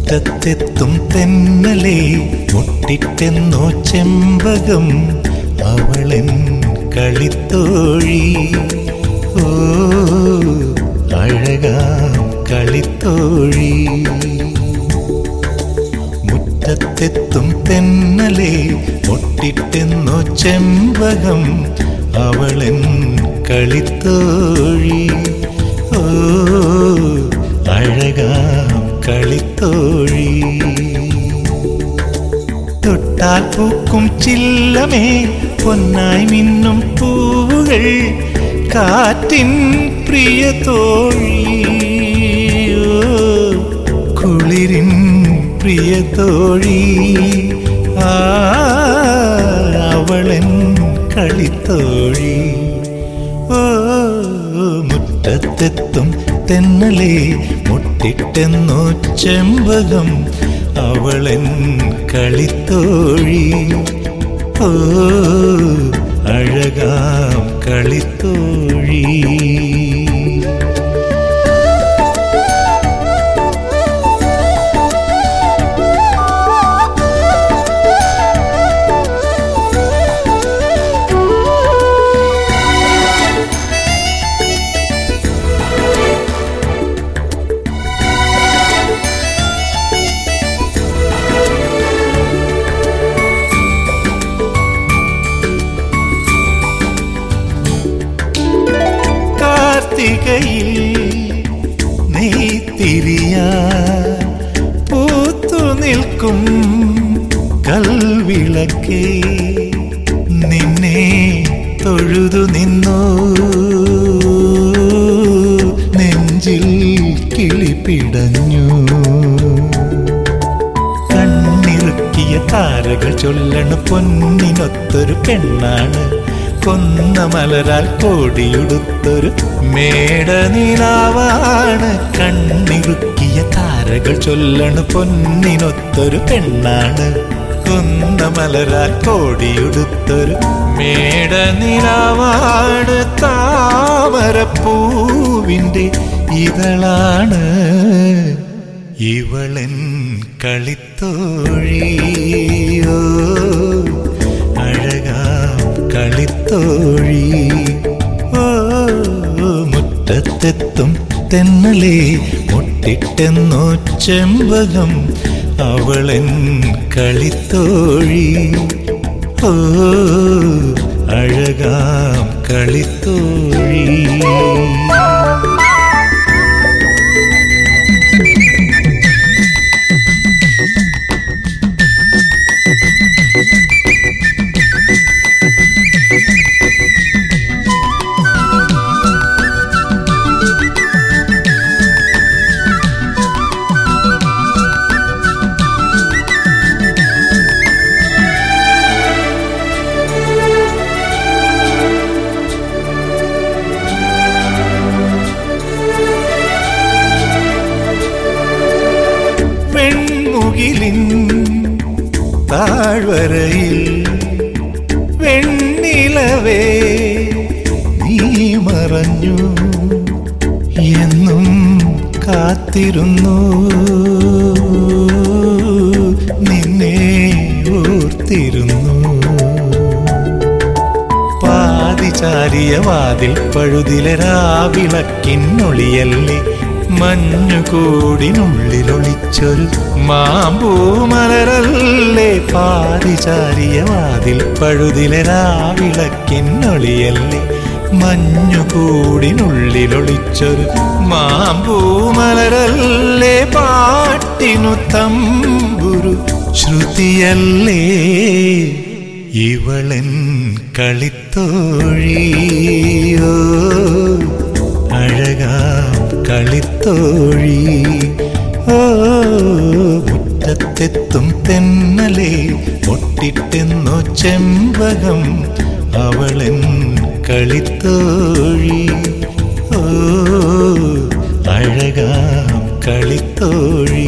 മുറ്റത്തെത്തും തെന്നലെ മുട്ടിട്ടെന്നോ ചെമ്പകം അവളൻ കളിത്തോഴി ഓ അഴകാം കളിത്തോഴി മുറ്റത്തെത്തും തെന്നലെ മുട്ടിട്ടെന്നോ ചെമ്പകം അവളൻ കളിത്തോഴി ഓ അഴകാം കളിത്തോഴി തൊട്ടാൽ പൂക്കും ചില്ലമേ പൊന്നായി മിന്നും പൂവുകൾ കാറ്റിൻ പ്രിയ തോഴി ഓ, കുളിരിൻ പ്രിയ തോഴി ആ അവളൻ കളിത്തോഴി ഓ മുറ്റത്തെത്തും തെന്നലെ മുട്ടിട്ടെന്നോ ചെമ്പകം അവളൻ കളിത്തോഴി ഓ അഴകാം കളിത്തോഴി കാർത്തികയിൽ നെയ്ത്തിരിയ പൂത്തു നിൽക്കും കൽവിളക്കേ നിന്നെ തൊഴുതു നിന്നു നെഞ്ചിൽ കിളിപ്പിടഞ്ഞു കണ്ണിറുക്കിയ താരകൾ ചൊല്ലണ പൊന്നിനൊത്തൊരു പെണ്ണാണ് കൊന്ന മലരാൽ കോടിയുടുത്തൊരു മേടനിലാവാണ് കണ്ണിറുക്കിയ താരകൾ ചൊല്ലണ പൊന്നിനൊത്തൊരു പെണ്ണാണ് കൊന്ന മലരാൽ കോടിയുടുത്തൊരു മേടനിലാവാണ് താമരപ്പൂവിൻ്റെ ഇതളാണ് ഇവളൻ കളിത്തോഴിയോ അഴകാം കളിത്തോഴി ഓ മുറ്റത്തെത്തും തെന്നലെ മുട്ടിട്ടെന്നോ ചെമ്പകം അവളൻ കളിത്തോഴി ഓ അഴകാം കളിത്തോഴി പെൺമുകിലിൻ താഴ്വരയിൽ വെണ്ണിലവേ നീ മറഞ്ഞു എന്നും കാത്തിരുന്നു നിന്നെ ഓർത്തിരുന്നു പാതിചാരിയ വാതിൽ പഴുതിലെ രാവിളക്കിന്നൊളിയല്ലേ മഞ്ഞുകൂടിനുള്ളിലൊളിച്ചൊരു മാമ്പൂമലരല്ലേ പാതിചാരിയ വാതിൽ പഴുതിലെ രാവിളക്കിന്നൊളിയല്ലേ മഞ്ഞുകൂടിനുള്ളിലൊളിച്ചൊരു മാമ്പൂമലരല്ലേ പാട്ടിനു തമ്പുരു ശ്രുതിയല്ലേ ഇവളൻ കളിത്തോഴിയോ അഴകാം കളിത്തോഴി ഓ മുറ്റത്തെത്തും തെന്നലെ മുട്ടിട്ടെന്നോ ചെമ്പകം അവളൻ കളിത്തോഴി ഓ അഴകാം കളിത്തോഴി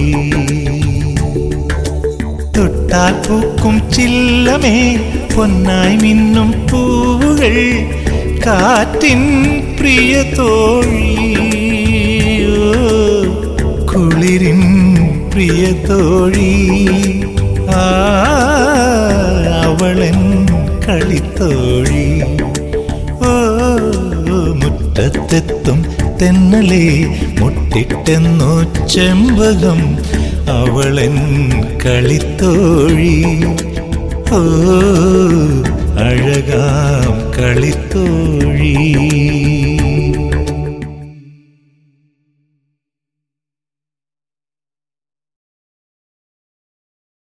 തൊട്ടാൽ പൂക്കും ചില്ലമേ പൊന്നായി മിന്നും പൂവുകൾ കാറ്റിൻ പ്രിയ തോഴി കുളിരിൻ പ്രിയതോഴി ആ അവളൻ കളിത്തോഴി ഓ മുറ്റത്തെത്തും തെന്നലേ മുട്ടിട്ടെന്നോ ചെമ്പകം അവളൻ കളിത്തോഴി ഓ അഴകാം കളിത്തോഴി